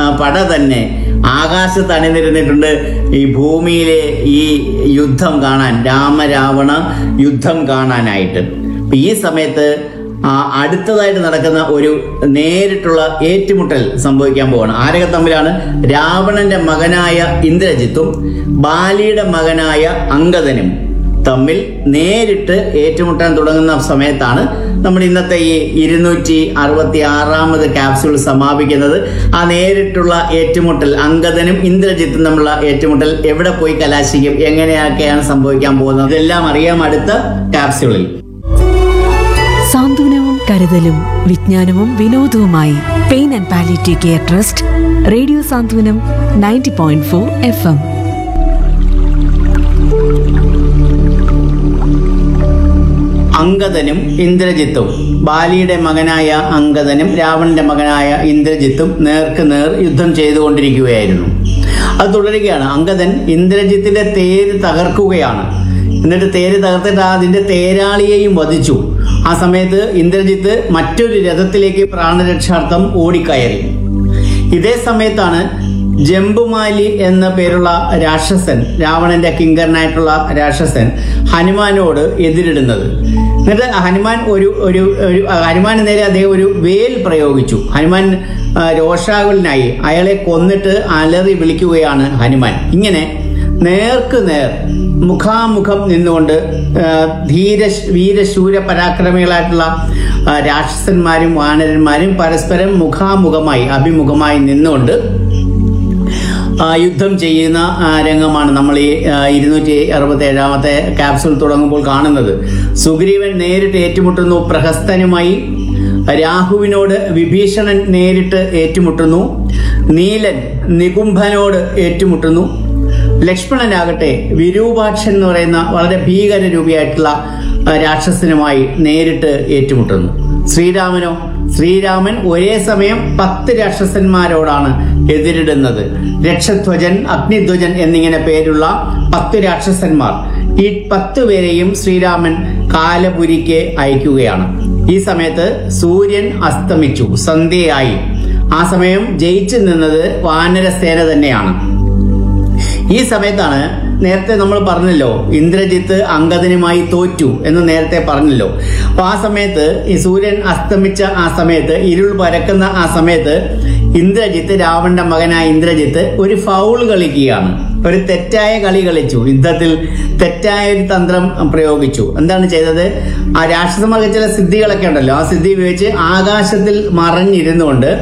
പട തന്നെ ആകാശത്ത് അണിനിരുന്നിട്ടുണ്ട് ഈ ഭൂമിയിലെ ഈ യുദ്ധം കാണാൻ രാമരാവണ യുദ്ധം കാണാനായിട്ട് അപ്പൊ ഈ സമയത്ത് ആ അടുത്തതായിട്ട് നടക്കുന്ന ഒരു നേരിട്ടുള്ള ഏറ്റുമുട്ടൽ സംഭവിക്കാൻ പോവാണ് ആരൊക്കെ തമ്മിലാണ് രാവണന്റെ മകനായ ഇന്ദ്രജിത്തും ബാലിയുടെ മകനായ അങ്കദനും തമ്മിൽ നേരിട്ട് ഏറ്റുമുട്ടാൻ തുടങ്ങുന്ന സമയത്താണ് നമ്മൾ ഇന്നത്തെ ഈ ഇരുന്നൂറ്റി അറുപത്തി ആറാമത് ക്യാപ്സ്യൂൾ സമാപിക്കുന്നത് ആ നേരിട്ടുള്ള ഏറ്റുമുട്ടൽ അങ്കദനും ഇന്ദ്രജിത്തും തമ്മിലുള്ള ഏറ്റുമുട്ടൽ എവിടെ പോയി കലാശിക്കും എങ്ങനെയൊക്കെയാണ് സംഭവിക്കാൻ പോകുന്നത് ഇതെല്ലാം അറിയാം അടുത്ത ക്യാപ്സ്യൂളിൽ സാന്ത്വനവും കരുതലും വിജ്ഞാനവും വിനോദവുമായി pain and palliative care trust radio Santhwanam ninety point four F M അങ്കദനും ഇന്ദ്രജിത്തും ബാലിയുടെ മകനായ അങ്കദനും രാവണന്റെ മകനായ ഇന്ദ്രജിത്തും നേർക്ക് നേർ യുദ്ധം ചെയ്തുകൊണ്ടിരിക്കുകയായിരുന്നു അത് തുടരുകയാണ് അങ്കദൻ ഇന്ദ്രജിത്തിന്റെ തേര് തകർക്കുകയാണ് എന്നിട്ട് തേര് തകർത്തിട്ട് അതിന്റെ തേരാളിയെയും വധിച്ചു ആ സമയത്ത് ഇന്ദ്രജിത്ത് മറ്റൊരു രഥത്തിലേക്ക് പ്രാണരക്ഷാർത്ഥം ഓടിക്കയറി ഇതേ സമയത്താണ് ജംബുമാലി എന്ന പേരുള്ള രാക്ഷസൻ രാവണന്റെ കിങ്കരനായിട്ടുള്ള രാക്ഷസൻ ഹനുമാനോട് എതിരിടുന്നത് എന്നിട്ട് ഹനുമാൻ ഒരു ഒരു ഒരു ഹനുമാന് നേരെ അദ്ദേഹം ഒരു വേൽ പ്രയോഗിച്ചു ഹനുമാൻ ആ, രോഷാകുലനായി അയാളെ കൊന്നിട്ട് അലറി വിളിക്കുകയാണ് ഹനുമാൻ ഇങ്ങനെ നേർക്ക് നേർ മുഖാമുഖം നിന്നുകൊണ്ട് ആ, ധീര വീരശൂര പരാക്രമികളായിട്ടുള്ള ആ, രാക്ഷസന്മാരും വാനരന്മാരും പരസ്പരം മുഖാമുഖമായി അഭിമുഖമായി നിന്നുകൊണ്ട് ആ, യുദ്ധം ചെയ്യുന്ന ആ, രംഗമാണ് നമ്മൾ ഈ ഇരുന്നൂറ്റി അറുപത്തി ഏഴാമത്തെ ക്യാപ്സൂൾ തുടങ്ങുമ്പോൾ കാണുന്നത് സുഗ്രീവൻ നേരിട്ട് ഏറ്റുമുട്ടുന്നു പ്രഹസ്തനുമായി രാഹുവിനോട് വിഭീഷണൻ നേരിട്ട് ഏറ്റുമുട്ടുന്നു നീലൻ നികുംഭനോട് ഏറ്റുമുട്ടുന്നു ലക്ഷ്മണനാകട്ടെ വിരൂപാക്ഷൻ എന്ന് പറയുന്ന വളരെ ഭീകര രൂപിയായിട്ടുള്ള ആ, രാക്ഷസനുമായി നേരിട്ട് ഏറ്റുമുട്ടുന്നു ശ്രീരാമനോ ശ്രീരാമൻ ഒരേ സമയം പത്ത് രാക്ഷസന്മാരോടാണ് എതിരിടുന്നത് രക്ഷധ്വജൻ അഗ്നിധ്വജൻ എന്നിങ്ങനെ പേരുള്ള പത്ത് രാക്ഷസന്മാർ ഈ പത്ത് പേരെയും ശ്രീരാമൻ കാലപുരിക്ക് അയക്കുകയാണ് ഈ സമയത്ത് സൂര്യൻ അസ്തമിച്ചു സന്ധ്യയായി ആ സമയം ജയിച്ചു നിന്നത് വാനരസേന തന്നെയാണ് ഈ സമയത്താണ് നേരത്തെ നമ്മൾ പറഞ്ഞല്ലോ ഇന്ദ്രജിത്ത് അങ്കദനുമായി തോറ്റു എന്ന് നേരത്തെ പറഞ്ഞല്ലോ അപ്പൊ ആ സമയത്ത് ഈ സൂര്യൻ അസ്തമിച്ച ആ സമയത്ത് ഇരുൾ പരക്കുന്ന ആ സമയത്ത് ഇന്ദ്രജിത്ത് രാവണന്റെ മകനായ ഇന്ദ്രജിത്ത് ഒരു ഫൗൾ കളിക്കുകയാണ് ഒരു തെറ്റായ കളി കളിച്ചു യുദ്ധത്തിൽ തെറ്റായ ഒരു തന്ത്രം പ്രയോഗിച്ചു എന്താണ് ചെയ്തത് ആ രാക്ഷസന്മാർക്ക് ചില സിദ്ധികളൊക്കെ ഉണ്ടല്ലോ ആ സിദ്ധി ഉപയോഗിച്ച് ആകാശത്തിൽ മറഞ്ഞിരുന്നുകൊണ്ട്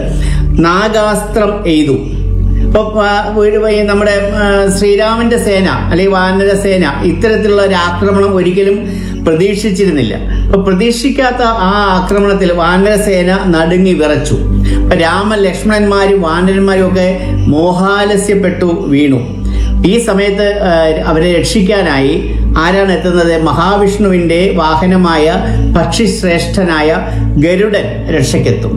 നാഗാസ്ത്രം എയ്തു ഇപ്പൊ ആ, ഒരു ഈ നമ്മുടെ ആ, ശ്രീരാമന്റെ സേന അല്ലെങ്കിൽ വാനര സേന ഇത്തരത്തിലുള്ള ഒരു ആക്രമണം ഒരിക്കലും പ്രതീക്ഷിച്ചിരുന്നില്ല അപ്പൊ പ്രതീക്ഷിക്കാത്ത ആ ആക്രമണത്തിൽ വാനര സേന നടുങ്ങി വിറച്ചു അപ്പൊ രാമ ലക്ഷ്മണന്മാരും വാനരന്മാരും ഒക്കെ മോഹാലസ്യപ്പെട്ടു വീണു ഈ സമയത്ത് ആ, അവരെ രക്ഷിക്കാനായി ആരാണ് എത്തുന്നത് മഹാവിഷ്ണുവിന്റെ വാഹനമായ പക്ഷിശ്രേഷ്ഠനായ ഗരുഡൻ രക്ഷയ്ക്കെത്തും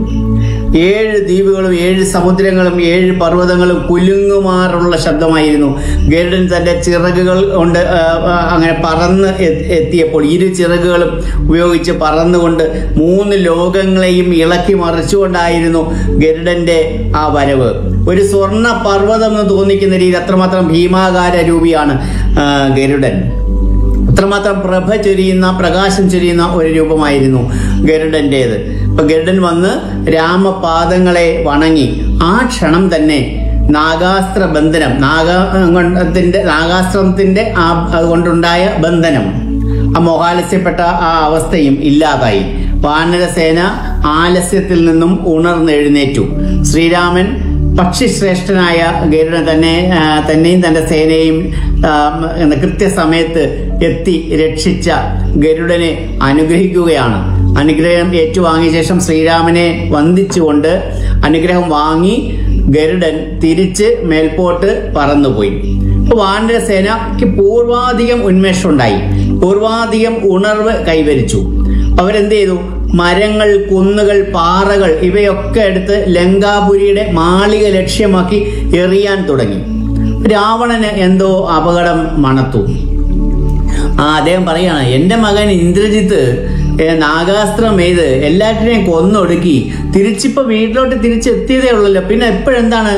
ഏഴ് ദ്വീപുകളും ഏഴ് സമുദ്രങ്ങളും ഏഴ് പർവ്വതങ്ങളും കുലുങ്ങുമാറുള്ള ശബ്ദമായിരുന്നു ഗരുഡൻ തന്റെ ചിറകുകൾ കൊണ്ട് ആ, ആ, അങ്ങനെ പറന്ന് എ- എത്തിയപ്പോൾ ഇരു ചിറകുകളും ഉപയോഗിച്ച് പറന്നുകൊണ്ട് മൂന്ന് ലോകങ്ങളെയും ഇളക്കി മറിച്ചുകൊണ്ടായിരുന്നു ഗരുഡന്റെ ആ വരവ് ഒരു സ്വർണ്ണ പർവ്വതം എന്ന് തോന്നിക്കുന്ന രീതി അത്രമാത്രം ഭീമാകാര രൂപിയാണ് ആ, ഗരുഡൻ അത്രമാത്രം പ്രഭ ചൊരിയുന്ന പ്രകാശം ചൊരിയുന്ന ഒരു രൂപമായിരുന്നു ഗരുഡന്റേത് അപ്പൊ ഗരുഡൻ വന്ന് രാമപാദങ്ങളെ വണങ്ങി ആ ക്ഷണം തന്നെ നാഗാസ്ത്ര ബന്ധനം നാഗത്തിന്റെ നാഗാസ്ത്രത്തിന്റെ ആ അതുകൊണ്ടുണ്ടായ ബന്ധനം ആ മോഹാലസ്യപ്പെട്ട ആ അവസ്ഥയും ഇല്ലാതായി വാനരസേന ആലസ്യത്തിൽ നിന്നും ഉണർന്നെഴുന്നേറ്റു ശ്രീരാമൻ പക്ഷിശ്രേഷ്ഠനായ ഗരുഡൻ തന്നെ ആ, തന്നെയും തന്റെ സേനയും ആ, എന്ന കൃത്യസമയത്ത് എത്തി രക്ഷിച്ച ഗരുഡനെ അനുഗ്രഹിക്കുകയാണ് അനുഗ്രഹം ഏറ്റുവാങ്ങിയ ശേഷം ശ്രീരാമനെ വന്ദിച്ചുകൊണ്ട് അനുഗ്രഹം വാങ്ങി ഗരുഡൻ തിരിച്ച് മേൽപോട്ട് പറന്നുപോയി അപ്പൊ വാനരസേനയ്ക്ക് പൂർവാധികം ഉന്മേഷം ഉണ്ടായി പൂർവാധികം ഉണർവ് കൈവരിച്ചു അവരെന്ത് ചെയ്തു മരങ്ങൾ കുന്നുകൾ പാറകൾ ഇവയൊക്കെ എടുത്ത് ലങ്കാപുരിയുടെ മാളിക ലക്ഷ്യമാക്കി എറിയാൻ തുടങ്ങി രാവണന് എന്തോ അപകടം മണത്തു ആ അദ്ദേഹം പറയാണ് എന്റെ മകൻ ഇന്ദ്രജിത്ത് ഏ, നാഗാസ്ത്രം എയ്ത് എല്ലാറ്റിനെയും കൊന്നൊടുക്കി തിരിച്ചിപ്പോ വീട്ടിലോട്ട് തിരിച്ചെത്തിയതേ ഉള്ളല്ലോ പിന്നെ എപ്പോഴെന്താണ്